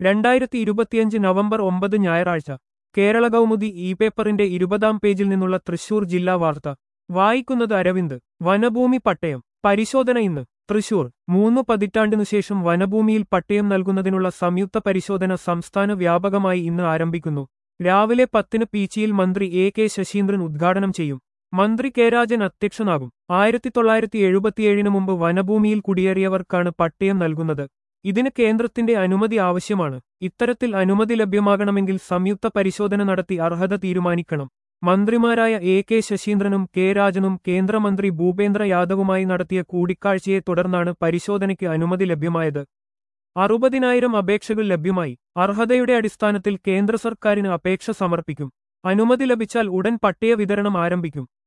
രണ്ടായിരത്തി ഇരുപത്തിയഞ്ച് നവംബർ ഒമ്പത് ഞായറാഴ്ച കേരള കൗമുദി ഇ പേപ്പറിന്റെ ഇരുപതാം പേജിൽ നിന്നുള്ള തൃശൂർ ജില്ലാ വാർത്ത വായിക്കുന്നത് അരവിന്ദ് വനഭൂമി പട്ടയം പരിശോധന ഇന്ന് തൃശൂർ മൂന്ന് പതിറ്റാണ്ടിനു ശേഷം വനഭൂമിയിൽ പട്ടയം നൽകുന്നതിനുള്ള സംയുക്ത പരിശോധന സംസ്ഥാന വ്യാപകമായി ഇന്ന് ആരംഭിക്കുന്നു രാവിലെ പത്തിന് പീച്ചിയിൽ മന്ത്രി എ കെ ശശീന്ദ്രൻ ഉദ്ഘാടനം ചെയ്യും മന്ത്രി കെ രാജൻ അധ്യക്ഷനാകും ആയിരത്തി തൊള്ളായിരത്തി എഴുപത്തിയേഴിന് മുമ്പ് വനഭൂമിയിൽ കുടിയേറിയവർക്കാണ് പട്ടയം നൽകുന്നത് ഇതിന് കേന്ദ്രത്തിന്റെ അനുമതി ആവശ്യമാണ് ഇത്തരത്തിൽ അനുമതി ലഭ്യമാകണമെങ്കിൽ സംയുക്ത പരിശോധന നടത്തി അർഹത തീരുമാനിക്കണം മന്ത്രിമാരായ എ കെ ശശീന്ദ്രനും കെ രാജനും കേന്ദ്രമന്ത്രി ഭൂപേന്ദ്ര യാദവുമായി നടത്തിയ കൂടിക്കാഴ്ചയെ തുടർന്നാണ് പരിശോധനയ്ക്ക് അനുമതി ലഭ്യമായത് അറുപതിനായിരം അപേക്ഷകൾ ലഭ്യമായി അർഹതയുടെ അടിസ്ഥാനത്തിൽ കേന്ദ്ര സർക്കാരിന് അപേക്ഷ സമർപ്പിക്കും അനുമതി ലഭിച്ചാൽ ഉടൻ പട്ടയ വിതരണം ആരംഭിക്കും